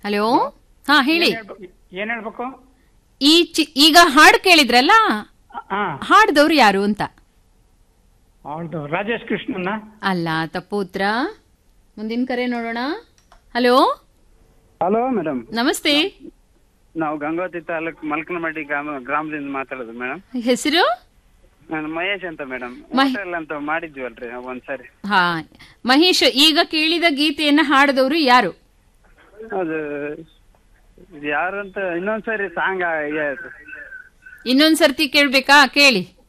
hello ಹಾ ಹೇಳಿ ಏನ್ ಹೇಳ್ಬೇಕು ಈ ಚಿ ಈಗ ಹಾಡು ಕೇಳಿದ್ರಲ್ಲ ಹಾ ಹಾಡ್ದವ್ರು ಯಾರು ಅಂತ ಹೌದು ರಾಜೇಶ್ ಕೃಷ್ಣನ್ನ ಅಲ್ಲ ತಪ್ಪು ಉತ್ತರ ಮುಂದಿನ ಕರೆ ನೋಡೋಣ ಹಲೋ ಹಲೋ ಮೇಡಮ್ ನಮಸ್ತೆ ನಾವು ಗಂಗಾವತಿ ತಾಲೂಕ್ ಮಲ್ಕನಮಡ್ಡಿ ಗ್ರಾಮ ಗ್ರಾಮದಿಂದ ಮಾತಾಡೋದು ಮೇಡಮ್ ಹೆಸರು ನಾನು ಮಹೇಶ್ ಅಂತ ಮೇಡಮ್ ಮಹ್- ಹೋಟೆಲ್ ಅಂತ ಮಾಡಿದ್ವಲ್ರಿ ಒಂದ್ಸರಿ ಹಾ ಮಹೇಶ್ ಈಗ ಕೇಳಿದ ಗೀತೆಯನ್ನ ಹಾಡಿದವರು ಯಾರು ಅದು ಇದು ಯಾರು ಅಂತ ಇನ್ನೊಂದ್ಸರಿ ಸಾಂಗ್ ಇನ್ನೊಂದ್ ಸರ್ತಿ ಕೇಳ್ಬೇಕಾ ಕೇಳಿ